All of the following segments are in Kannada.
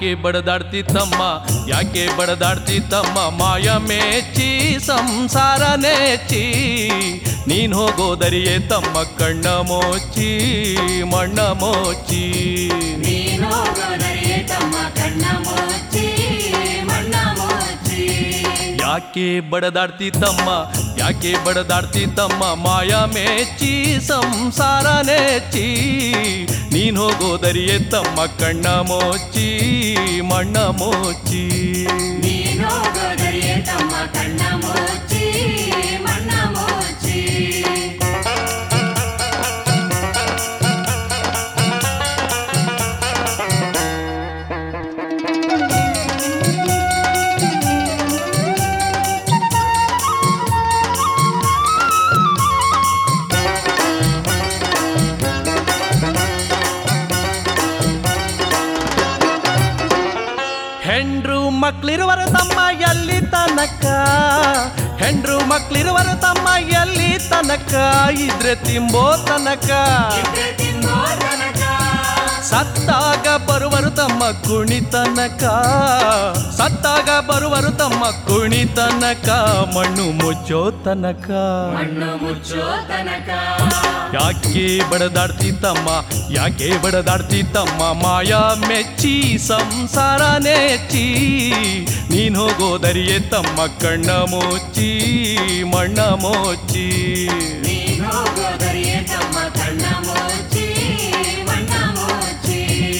ಯಾಕೆ ಬಡದಾಡ್ತಿ ತಮ್ಮ ಯಾಕೆ ಬಡದಾಡ್ತಿ ತಮ್ಮ ಮಾಯ ಮೇಚಿ ಸಂಸಾರ ನೆಚ್ಚಿ ನೀನ್ ಹೋಗೋದರಿಯೇ ತಮ್ಮ ಕಣ್ಣ ಮೋಚಿ ಮಣ್ಣ ಮೋಚಿ ನೀನು ಹೋಗೋದರಿಯೇ ತಮ್ಮ ಕಣ್ಣ ಮುಚ್ಚಿ ಮಣ್ಣ ಮುಚ್ಚಿ ಯಾಕೆ ಬಡದಾಡ್ತಿ ತಮ್ಮ ಯಾಕೆ ಬಡದಾಡ್ತಿ ತಮ್ಮ ಮಾಯ ಮೇಚಿ ಸಂಸಾರ ನೆಚ್ಚಿ ನೀನ್ ಹೋಗೋದರಿಯೇ ತಮ್ಮ ಕಣ್ಣ ಮೋಚಿ ಮಣ್ಣ ಮೋಚಿ ನೀನು ಹೋಗೋದರಿಯೇ ತಮ್ಮ ಕಣ್ಣ ಮುಚ್ಚಿ ಮಣ್ಣ ಮುಚ್ಚಿ ಹೆಂಡ್ರು ಮಕ್ಳಿರುವರು ತಮ್ಮ ಎಲ್ಲಿ ತನಕ ಹೆಂಡ್ರು ಮಕ್ಳಿರುವರು ತಮ್ಮ ಎಲ್ಲಿ ತನಕ ಇದ್ರೆ ತಿಂಬೋ ತನಕ ಇದ್ರೆ ತಿನ್ನೋ ತನಕ ಸತ್ತಾಗ ಬರುವರು ತಮ್ಮ ಕುಣಿತನಕ ಸತ್ತಾಗ ಬರುವರು ತಮ್ಮ ಕುಣಿತನಕ ಮಣ್ಣು ಮುಚ್ಚೋ ತನಕ ಮಣ್ಣು ಮುಚ್ಚೋ ತನಕ ಯಾಕೆ ಬಡದಾಡ್ತಿ ತಮ್ಮ ಯಾಕೆ ಬಡದಾಡ್ತಿ ತಮ್ಮ ಮಾಯಾ ಮೆಚ್ಚಿ ಸಂಸಾರ ನೆಚ್ಚಿ ನೀನ್ ಹೋಗೋದರಿಯೇ ತಮ್ಮ ಕಣ್ಣ ಮೋಚಿ ಮಣ್ಣ ಮೋಚಿ ನೀನು ಹೋಗೋದರಿಯೇ ತಮ್ಮ ಕಣ್ಣ ಮುಚ್ಚಿ ಮಣ್ಣ ಮುಚ್ಚಿ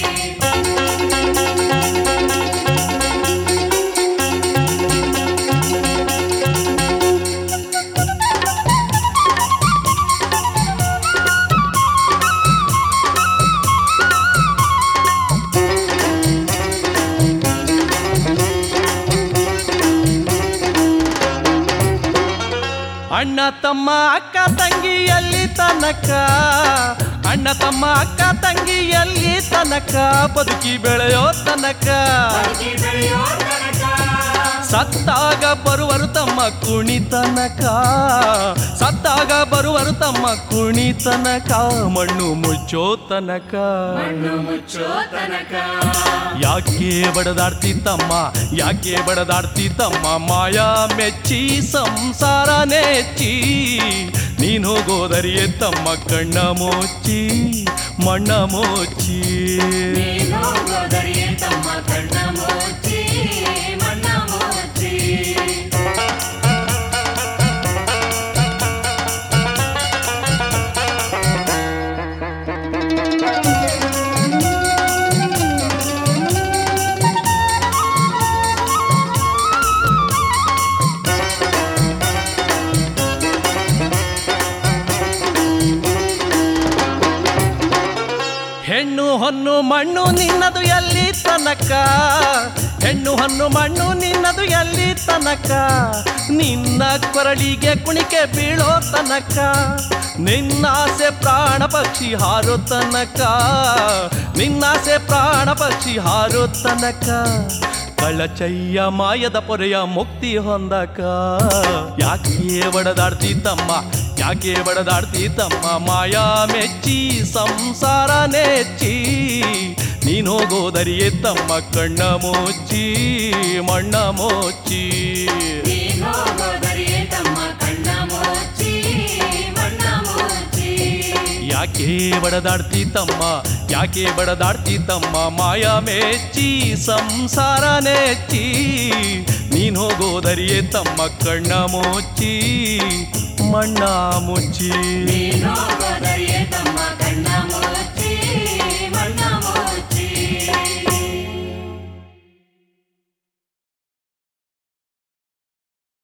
ಅಣ್ಣ ತಮ್ಮ ಅಕ್ಕ ತಂಗಿ ಎಲ್ಲಿ ತನಕ ಅಣ್ಣ ತಮ್ಮ ಅಕ್ಕ ತಂಗಿ ಎಲ್ಲಿ ತನಕ ಬದುಕಿ ಬೆಳೆಯೋ ತನಕ ಬದುಕಿ ಬೆಳೆಯೋ ತನಕ ಸತ್ತಾಗ ಬರುವರು ತಮ್ಮ ಕುಣಿತನಕ ಸತ್ತಾಗ ಬರುವರು ತಮ್ಮ ಕುಣಿತನಕ ಮಣ್ಣು ಮುಚ್ಚೋ ತನಕ ಮಣ್ಣು ಮುಚ್ಚೋ ತನಕ ಯಾಕೆ ಬಡದಾಡ್ತಿ ತಮ್ಮ ಯಾಕೆ ಬಡದಾಡ್ತಿ ತಮ್ಮ ಮಾಯಾ ಮೆಚ್ಚಿ ಸಂಸಾರ ನೆಚ್ಚಿ ನೀನ್ ಹೋಗೋದರಿಯೇ ತಮ್ಮ ಕಣ್ಣ ಮೋಚಿ ಮಣ್ಣ ಮೋಚಿ ನೀನು ಹೋಗೋದರಿಯೇ ತಮ್ಮ ಕಣ್ಣ ಮುಚ್ಚಿ ಮಣ್ಣ ಮುಚ್ಚಿ ಹೆಣ್ಣು ಹೊನ್ನು ಮಣ್ಣು ನಿನ್ನದು ಎಲ್ಲಿ ತನಕ ಹೆಣ್ಣು ಹೊನ್ನು ಮಣ್ಣು ನಿನ್ನದು ಎಲ್ಲಿ ತನಕ ನಿನ್ನ ಕೊರಳಿಗೆ ಕುಣಿಕೆ ಬೀಳೋ ತನಕ ನಿನ್ನಾಸೆ ಪ್ರಾಣ ಪಕ್ಷಿ ಹಾರೋ ತನಕ ನಿನ್ನಾಸೆ ಪ್ರಾಣ ಪಕ್ಷಿ ಹಾರೋ ತನಕ ಕಳಚಯ್ಯ ಮಾಯದ ಪೊರೆಯ ಮುಕ್ತಿ ಹೊಂದಕ ಯಾಕೆ ಬಡದಾಡ್ತಿ ತಮ್ಮ ಯಾಕೆ ಬಡದಾಡ್ತಿ ತಮ್ಮ ಮಾಯಾ ಮೆಚ್ಚಿ ಸಂಸಾರ ನೆಚ್ಚಿ ನೀನ್ ಹೋಗೋದರಿಯೇ ತಮ್ಮ ಕಣ್ಣ ಮೋಚಿ ಮಣ್ಣ ಮೋಚಿ ನೀನು ಹೋಗೋದರಿಯೇ ತಮ್ಮ ಕಣ್ಣ ಮುಚ್ಚಿ ಮಣ್ಣ ಮುಚ್ಚಿ ಯಾಕೆ ಬಡದಾಡ್ತಿ ತಮ್ಮ ಯಾಕೆ ಬಡದಾಡ್ತಿ ತಮ್ಮ ಮಾಯಾ ಮೆಚ್ಚಿ ಸಂಸಾರ ನೆಚ್ಚಿ ನೀನ್ ಹೋಗೋದರಿಯೇ ತಮ್ಮ ಕಣ್ಣ ಮೋಚಿ ಮಣ್ಣ ಮುಚ್ಚಿ ನೀನು ಹೋಗೋದರಿಯೇ ತಮ್ಮ ಕಣ್ಣ ಮುಚ್ಚಿ